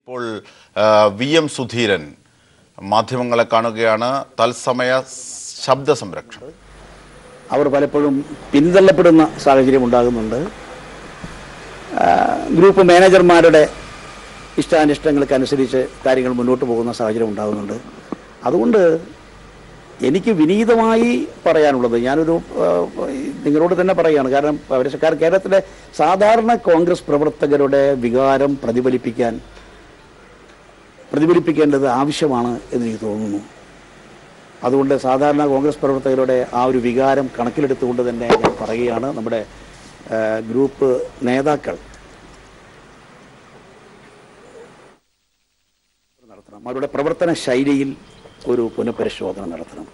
ഇപ്പോൾ ആ, V M Sudheeran മാധ്യമങ്ങളെ കാണുകയാണ് തത്സമയ ശബ്ദ സംരക്ഷണം അവർ പലപ്പോഴും പിന്തള്ളപ്പെടുന്ന സാഹചര്യം ഉണ്ടാകുന്നുണ്ട് ആ, ഗ്രൂപ്പ് മാനേജർമാരുടെ ഇഷ്ടാനിഷ്ടങ്ങൾക്കനുസരിച്ച് കാര്യങ്ങൾ മുന്നോട്ട് പോകുന്ന സാഹചര്യം ഉണ്ടാകുന്നുണ്ട് അതുകൊണ്ട് എനിക്ക് വിനീതമായി പറയാനുള്ളത് ഞാനൊരു ആ, നിങ്ങളോട് തന്നെ പറയുകയാണ് കാരണം പൗരസ്യക്കാർ കേരളത്തിലെ സാധാരണ കോൺഗ്രസ് പ്രവർത്തകരുടെ വികാരം പ്രതിഫലിപ്പിക്കാൻ പ്രതിഫലിപ്പിക്കേണ്ടത് ആവശ്യമാണ് എന്ന് എനിക്ക് തോന്നുന്നു അതുകൊണ്ട് സാധാരണ കോൺഗ്രസ് പ്രവർത്തകരുടെ ആ ഒരു വികാരം കണക്കിലെടുത്തുകൊണ്ട് തന്നെ ഞാൻ പറയുകയാണ് നമ്മുടെ ആ, ഗ്രൂപ്പ് നേതാക്കൾ നടത്തണം അവരുടെ പ്രവർത്തന ശൈലിയിൽ ഒരു പുനഃപരിശോധന നടത്തണം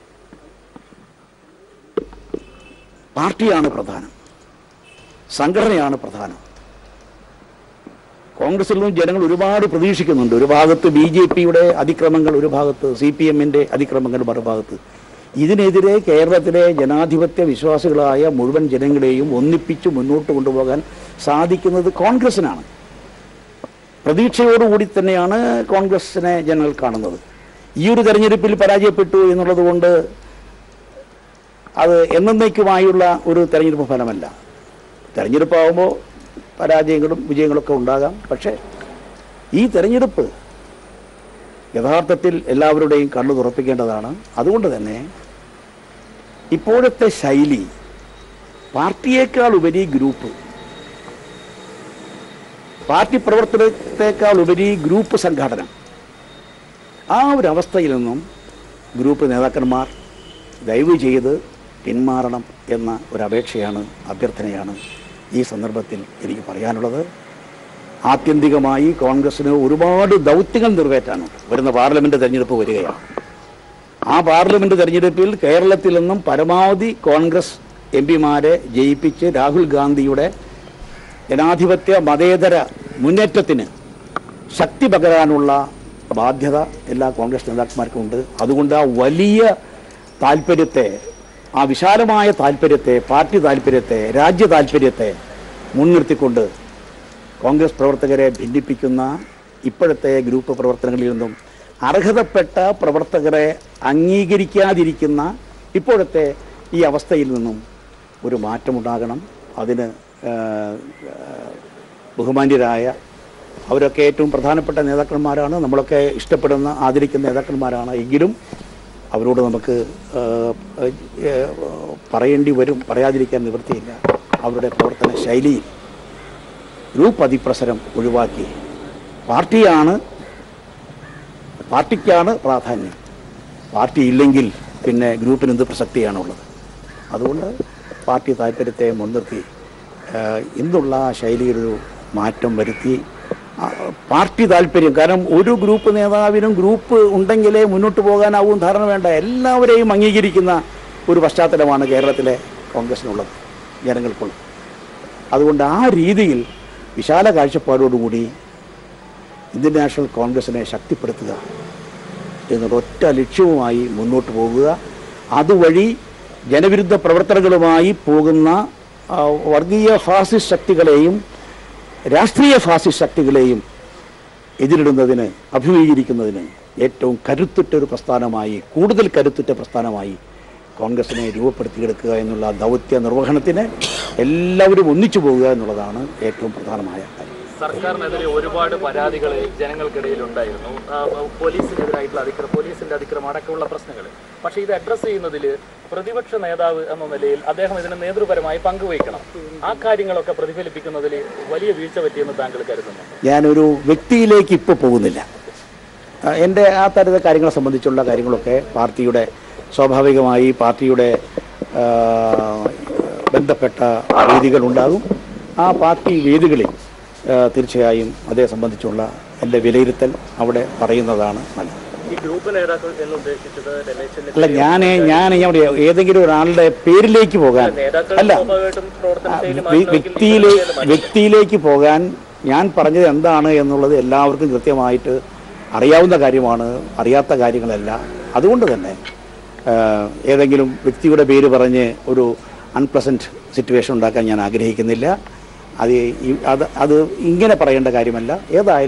പാർട്ടിയാണ് പ്രധാനം സംഘടനയാണ് പ്രധാനം കോൺഗ്രസിൽ നിന്നും ജനങ്ങൾ ഒരുപാട് പ്രതീക്ഷിക്കുന്നുണ്ട് ഒരു ഭാഗത്ത് ബി ജെ പിയുടെ അതിക്രമങ്ങൾ ഒരു ഭാഗത്ത് സി പി എമ്മിൻ്റെ അതിക്രമങ്ങൾ മറുഭാഗത്ത് ഇതിനെതിരെ കേരളത്തിലെ ജനാധിപത്യ വിശ്വാസികളായ മുഴുവൻ ജനങ്ങളെയും ഒന്നിപ്പിച്ച് മുന്നോട്ട് കൊണ്ടുപോകാൻ സാധിക്കുന്നത് കോൺഗ്രസിനാണ് പ്രതീക്ഷയോടുകൂടി തന്നെയാണ് കോൺഗ്രസിനെ ജനങ്ങൾ കാണുന്നത് ഈ ഒരു തെരഞ്ഞെടുപ്പിൽ പരാജയപ്പെട്ടു എന്നുള്ളത് കൊണ്ട് അത് എന്നേക്കുമായുള്ള ഒരു തെരഞ്ഞെടുപ്പ് ഫലമല്ല തെരഞ്ഞെടുപ്പാകുമ്പോൾ പരാജയങ്ങളും വിജയങ്ങളൊക്കെ ഉണ്ടാകാം പക്ഷേ ഈ തെരഞ്ഞെടുപ്പ് യഥാർത്ഥത്തിൽ എല്ലാവരുടെയും കണ്ണു തുറപ്പിക്കേണ്ടതാണ് അതുകൊണ്ട് തന്നെ ഇപ്പോഴത്തെ ശൈലി പാർട്ടിയേക്കാൾ ഉപരി ഗ്രൂപ്പ് പാർട്ടി പ്രവർത്തനത്തെക്കാൾ ഉപരി ഗ്രൂപ്പ് സംഘാടനം ആ ഒരു അവസ്ഥയിൽ നിന്നും ഗ്രൂപ്പ് നേതാക്കന്മാർ ദയവ് ചെയ്ത് പിന്മാറണം എന്ന ഒരു അപേക്ഷയാണ് അഭ്യർത്ഥനയാണ് ഈ സന്ദർഭത്തിൽ എനിക്ക് പറയാനുള്ളത് ആത്യന്തികമായി കോൺഗ്രസിന് ഒരുപാട് ദൗത്യങ്ങൾ നിറവേറ്റാനുണ്ട് വരുന്ന പാർലമെന്റ് തെരഞ്ഞെടുപ്പ് വരികയാണ് ആ പാർലമെന്റ് തെരഞ്ഞെടുപ്പിൽ കേരളത്തിൽ നിന്നും പരമാവധി കോൺഗ്രസ് എം പിമാരെ ജയിപ്പിച്ച് രാഹുൽ ഗാന്ധിയുടെ ജനാധിപത്യ മതേതര മുന്നേറ്റത്തിന് ശക്തി പകരാനുള്ള ബാധ്യത എല്ലാ കോൺഗ്രസ് നേതാക്കന്മാർക്കും ഉണ്ട് അതുകൊണ്ട് ആ വലിയ താല്പര്യത്തെ ആ വിശാലമായ താല്പര്യത്തെ പാർട്ടി താല്പര്യത്തെ രാജ്യ താല്പര്യത്തെ മുൻനിർത്തിക്കൊണ്ട് കോൺഗ്രസ് പ്രവർത്തകരെ ഭിന്നിപ്പിക്കുന്ന ഇപ്പോഴത്തെ ഗ്രൂപ്പ് പ്രവർത്തനങ്ങളിൽ നിന്നും അർഹതപ്പെട്ട പ്രവർത്തകരെ അംഗീകരിക്കാതിരിക്കുന്ന ഇപ്പോഴത്തെ ഈ അവസ്ഥയിൽ നിന്നും ഒരു മാറ്റമുണ്ടാകണം അതിന് ആ, ആ, ബഹുമാന്യരായ അവരൊക്കെ ഏറ്റവും പ്രധാനപ്പെട്ട നേതാക്കന്മാരാണ് നമ്മളൊക്കെ ഇഷ്ടപ്പെടുന്ന ആദരിക്കുന്ന നേതാക്കന്മാരാണ് എങ്കിലും അവരോട് നമുക്ക് ആ, ആ, പറയേണ്ടി വരും പറയാതിരിക്കാൻ നിവൃത്തിയില്ല അവരുടെ പ്രവർത്തന ശൈലിയിൽ ഗ്രൂപ്പ് അതിപ്രസരം ഒഴിവാക്കി പാർട്ടിയാണ് പാർട്ടിക്കാണ് പ്രാധാന്യം പാർട്ടി ഇല്ലെങ്കിൽ പിന്നെ ഗ്രൂപ്പിന് എന്ത് പ്രസക്തിയാണുള്ളത് അതുകൊണ്ട് പാർട്ടി താല്പര്യത്തെ മുൻനിർത്തി ആ, ഇന്നുള്ള ആ ശൈലിയിലൊരു മാറ്റം വരുത്തി ആ, പാർട്ടി താല്പര്യം കാരണം ഒരു ഗ്രൂപ്പ് നേതാവിനും ഗ്രൂപ്പ് ഉണ്ടെങ്കിലേ മുന്നോട്ട് പോകാനാവും ധാരണ വേണ്ട എല്ലാവരെയും അംഗീകരിക്കുന്ന ഒരു പശ്ചാത്തലമാണ് കേരളത്തിലെ കോൺഗ്രസിനുള്ളത് ജനങ്ങൾക്കുള്ളത് അതുകൊണ്ട് ആ രീതിയിൽ വിശാല കാഴ്ചപ്പാടോടുകൂടി ഇന്ത്യൻ നാഷണൽ കോൺഗ്രസിനെ ശക്തിപ്പെടുത്തുക എന്നൊരൊറ്റ ലക്ഷ്യവുമായി മുന്നോട്ട് പോകുക അതുവഴി ജനവിരുദ്ധ പ്രവർത്തനങ്ങളുമായി പോകുന്ന ആ, വർഗീയ ഫാസിസ്റ്റ് ശക്തികളെയും രാഷ്ട്രീയ ഫാസിസ്റ്റ് ശക്തികളെയും എതിരിടുന്നതിന് അഭിമുഖീകരിക്കുന്നതിന് ഏറ്റവും കരുത്തുറ്റ ഒരു പ്രസ്ഥാനമായി കൂടുതൽ കരുത്തുറ്റ പ്രസ്ഥാനമായി കോൺഗ്രസിനെ രൂപപ്പെടുത്തിയെടുക്കുക എന്നുള്ള ദൗത്യ നിർവഹണത്തിന് എല്ലാവരും ഒന്നിച്ചു പോകുക എന്നുള്ളതാണ് ഏറ്റവും പ്രധാനമായ കാര്യം സർക്കാരിനെതിരെ ഒരുപാട് പരാതികൾ ജനങ്ങൾക്കിടയിൽ ഉണ്ടായിരുന്നു ആ, പോലീസിനെതിരായിട്ടുള്ള അതിക്രമം പോലീസിന്റെ അതിക്രമം അടക്കമുള്ള പ്രശ്നങ്ങൾ പക്ഷേ ഇത് അഡ്രസ്സ് ചെയ്യുന്നതിൽ പ്രതിപക്ഷ നേതാവ് എന്ന നിലയിൽ അദ്ദേഹം ഇതിന് നേതൃപരമായി പങ്കുവഹിക്കണം ആ കാര്യങ്ങളൊക്കെ പ്രതിഫലിപ്പിക്കുന്നതിൽ വലിയ വീഴ്ച പറ്റിയെന്ന് താങ്കൾ കരുതുന്നു ഞാനൊരു വ്യക്തിയിലേക്ക് ഇപ്പോൾ പോകുന്നില്ല ആ, എൻ്റെ ആ തരത്തെ കാര്യങ്ങളെ സംബന്ധിച്ചുള്ള കാര്യങ്ങളൊക്കെ പാർട്ടിയുടെ സ്വാഭാവികമായി പാർട്ടിയുടെ ആ, ബന്ധപ്പെട്ട വേദികളുണ്ടാകും ആ പാർട്ടി വേദികളിൽ ആ, തീർച്ചയായും അതേ സംബന്ധിച്ചുള്ള എൻ്റെ വിലയിരുത്തൽ അവിടെ പറയുന്നതാണ് നല്ലത് ഈ ഗ്രൂപ്പ് നേതാക്കൾ എന്ന് ഉദ്ദേശിച്ചത് രമേശ് ചെന്നിത്തല അല്ല ഞാൻ ഞാൻ ഞാൻ പറയാം, ഏതെങ്കിലും ഒരാളുടെ പേരിലേക്ക് പോകാൻ നേതാക്കൾ അല്ല സ്വാഭാവികമായിട്ടും പ്രവർത്തന ശൈലി വ്യ- വ്യക്തിയിലെ വ്യക്തിയിലേക്ക് പോകാൻ ഞാൻ പറഞ്ഞത് എന്താണ് എന്നുള്ളത് എല്ലാവർക്കും കൃത്യമായിട്ട് അറിയാവുന്ന കാര്യമാണ് അറിയാത്ത കാര്യങ്ങളല്ല അതുകൊണ്ട് തന്നെ ആ, ഏതെങ്കിലും വ്യക്തിയുടെ പേര് പറഞ്ഞ് ഒരു അൺപ്ലസൻറ്റ് സിറ്റുവേഷൻ ഉണ്ടാക്കാൻ ഞാൻ ആഗ്രഹിക്കുന്നില്ല അത് ഈ- അത് അത് ഇങ്ങനെ പറയേണ്ട കാര്യമല്ല ഏതായാലും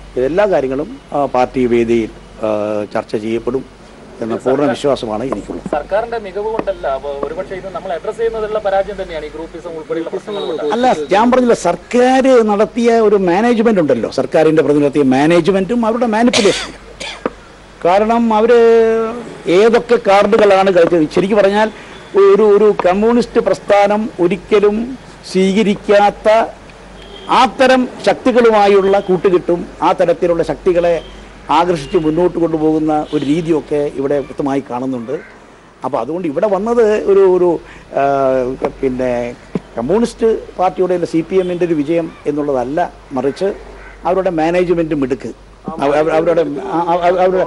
ഇതെല്ലാ കാര്യങ്ങളും ആ, പാർട്ടി വേദിയിൽ ആ, ചർച്ച ചെയ്യപ്പെടും എന്ന പൂർണ്ണ വിശ്വാസമാണ് എനിക്കുള്ളത് സർക്കാരിന്റെ മികവ് കൊണ്ടല്ല അപ്പൊ ഒരുപക്ഷെ ഇത് നമ്മൾ അഡ്രസ് ചെയ്യുന്നതിലുള്ള പരാജയം തന്നെയാണ് ഈ ഗ്രൂപ്പിസം ഉൾപ്പെടെയുള്ള പ്രശ്നങ്ങൾ കൊണ്ട് അല്ല ഞാൻ പറഞ്ഞില്ല സർക്കാർ നടത്തിയ ഒരു മാനേജ്മെന്റ് ഉണ്ടല്ലോ സർക്കാരിന്റെ പ്രതി നടത്തിയ മാനേജ്മെന്റും അവരുടെ മാനിപ്പുലേഷൻ കാരണം അവർ ഏതൊക്കെ കാർഡുകളാണ് കളിച്ചത് ശരിക്കും പറഞ്ഞാൽ ഒരു ഒരു കമ്മ്യൂണിസ്റ്റ് പ്രസ്ഥാനം ഒരിക്കലും സ്വീകരിക്കാത്ത ആ തരം ശക്തികളുമായുള്ള കൂട്ടുകെട്ടും ആ തരത്തിലുള്ള ശക്തികളെ ആകർഷിച്ച് മുന്നോട്ട് കൊണ്ടുപോകുന്ന ഒരു രീതിയൊക്കെ ഇവിടെ വ്യക്തമായി കാണുന്നുണ്ട് അപ്പോൾ അതുകൊണ്ട് ഇവിടെ വന്നത് ഒരു ഒരു ആ, പിന്നെ കമ്മ്യൂണിസ്റ്റ് പാർട്ടിയുടെ സി പി എമ്മിൻ്റെ ഒരു വിജയം എന്നുള്ളതല്ല മറിച്ച് അവരുടെ മാനേജ്മെന്റ് മിടുക്ക് അവ- അവ- അവരുടെ ആ- ആ- ആ- അവരുടെ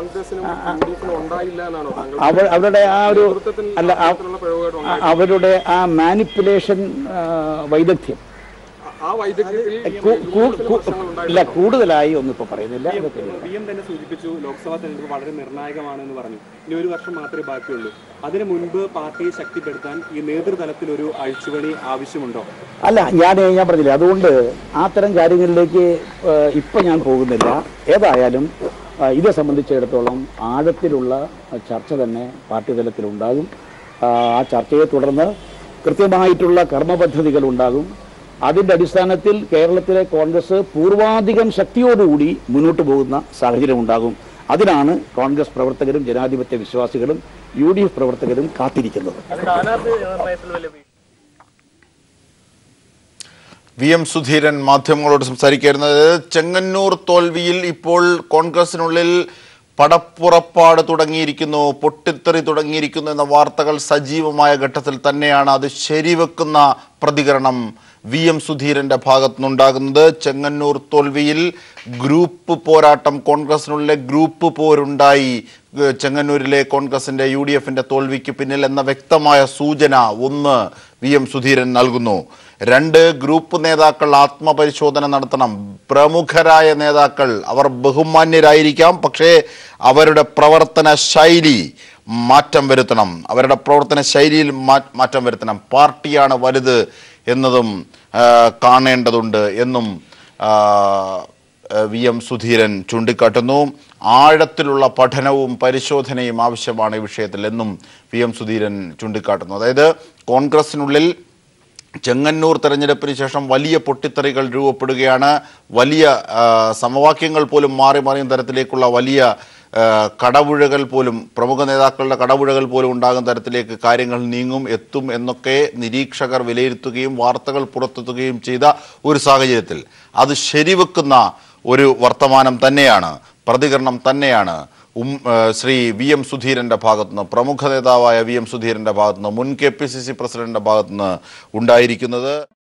അവ- അവരുടെ ആ ഒരു അല്ല ആ- ആ- അവരുടെ ആ മാനിപ്പുലേഷൻ വൈദഗ്ധ്യം ആ വൈദഗ്ധ്യത്തിൽ കൂ- കൂ- കൂ- ഇല്ല കൂടുതലായി ഒന്നും ഇപ്പോൾ പറയുന്നില്ല അതൊക്കെ വി എം തന്നെ സൂചിപ്പിച്ചു ലോക്സഭാ തെരഞ്ഞെടുപ്പ് വളരെ നിർണായകമാണെന്ന് പറഞ്ഞു ഇനി ഒരു വർഷം മാത്രമേ ബാക്കിയുള്ളൂ അതിനു മുൻപ് പാർട്ടിയെ ശക്തിപ്പെടുത്താൻ ഈ നേതൃതലത്തിൽ ഒരു അഴിച്ചുപണി ആവശ്യമുണ്ടോ അല്ല ഞാൻ ഞാൻ പറഞ്ഞില്ല അതുകൊണ്ട് ആ തരം കാര്യങ്ങളിലേക്ക് ഏഹ്, ഇപ്പം ഞാൻ പോകുന്നില്ല ഏതായാലും ഏഹ്, ഇതെ സംബന്ധിച്ചിടത്തോളം ആഴത്തിലുള്ള ചർച്ച തന്നെ പാർട്ടി തലത്തിലുണ്ടാകും ആ ആ ചർച്ചയെ തുടർന്ന് കൃത്യമായിട്ടുള്ള കർമ്മപദ്ധതികൾ ഉണ്ടാകും അതിൻ്റെ അടിസ്ഥാനത്തിൽ കേരളത്തിലെ കോൺഗ്രസ് പൂർവാധികം ശക്തിയോടുകൂടി മുന്നോട്ട് പോകുന്ന സാഹചര്യം ഉണ്ടാകും അതിനാണ് കോൺഗ്രസ് പ്രവർത്തകരും ജനാധിപത്യ വിശ്വാസികളും യു ഡി എഫ് പ്രവർത്തകരും കാത്തിരിക്കുന്നത് അത് സ്ഥാനാർത്ഥി നിർണയത്തിൽ വലിയ വീഴ്ച വി എം സുധീരൻ മാധ്യമങ്ങളോട് സംസാരിക്കുന്നത് ചെങ്ങന്നൂർ തോൽവിയിൽ ഇപ്പോൾ കോൺഗ്രസിനുള്ളിൽ പടപ്പുറപ്പാട് തുടങ്ങിയിരിക്കുന്നു പൊട്ടിത്തെറി തുടങ്ങിയിരിക്കുന്നു എന്ന വാർത്തകൾ സജീവമായ ഘട്ടത്തിൽ തന്നെയാണ് അത് ശരിവെക്കുന്ന പ്രതികരണം വി എം സുധീരന്റെ ഭാഗത്തു നിന്നുണ്ടാകുന്നത് ചെങ്ങന്നൂർ തോൽവിയിൽ ഗ്രൂപ്പ് പോരാട്ടം കോൺഗ്രസിനുള്ളിലെ ഗ്രൂപ്പ് പോരുണ്ടായി ഏഹ് ചെങ്ങന്നൂരിലെ കോൺഗ്രസിന്റെ യു ഡി എഫിന്റെ തോൽവിക്ക് പിന്നിൽ എന്ന വ്യക്തമായ സൂചന ഒന്ന് വി എം സുധീരൻ നൽകുന്നു രണ്ട് ഗ്രൂപ്പ് നേതാക്കൾ ആത്മപരിശോധന നടത്തണം പ്രമുഖരായ നേതാക്കൾ അവർ ബഹുമാന്യരായിരിക്കാം പക്ഷേ അവരുടെ പ്രവർത്തന ശൈലി മാറ്റം വരുത്തണം അവരുടെ പ്രവർത്തന ശൈലിയിൽ മാ- മാറ്റം വരുത്തണം പാർട്ടിയാണ് വലുത് എന്നതും ആ, കാണേണ്ടതുണ്ട് എന്നും ആ, വി എം സുധീരൻ ചൂണ്ടിക്കാട്ടുന്നു ആഴത്തിലുള്ള പഠനവും പരിശോധനയും ആവശ്യമാണ് ഈ വിഷയത്തിൽ എന്നും വി എം സുധീരൻ ചൂണ്ടിക്കാട്ടുന്നു അതായത് കോൺഗ്രസിനുള്ളിൽ ചെങ്ങന്നൂർ തെരഞ്ഞെടുപ്പിന് ശേഷം വലിയ പൊട്ടിത്തെറികൾ രൂപപ്പെടുകയാണ് വലിയ ആ, സമവാക്യങ്ങൾ പോലും മാറി മറിയും തരത്തിലേക്കുള്ള വലിയ ആ, കടപുഴകൾ പോലും പ്രമുഖ നേതാക്കളുടെ കടപുഴകൾ പോലും ഉണ്ടാകുന്ന തരത്തിലേക്ക് കാര്യങ്ങൾ നീങ്ങും എത്തും എന്നൊക്കെ നിരീക്ഷകർ വിലയിരുത്തുകയും വാർത്തകൾ പുറത്തെത്തുകയും ചെയ്ത ഒരു സാഹചര്യത്തിൽ അത് ശരിവെക്കുന്ന ഒരു വർത്തമാനം തന്നെയാണ് പ്രതികരണം തന്നെയാണ് ഉം ആ, ശ്രീ വി എം സുധീരന്റെ ഭാഗത്തുനിന്ന് പ്രമുഖ നേതാവായ വി എം സുധീരന്റെ ഭാഗത്തുനിന്ന് മുൻ കെ പി സി സി പ്രസിഡന്റിന്റെ ഭാഗത്തുനിന്ന് ഉണ്ടായിരിക്കുന്നത്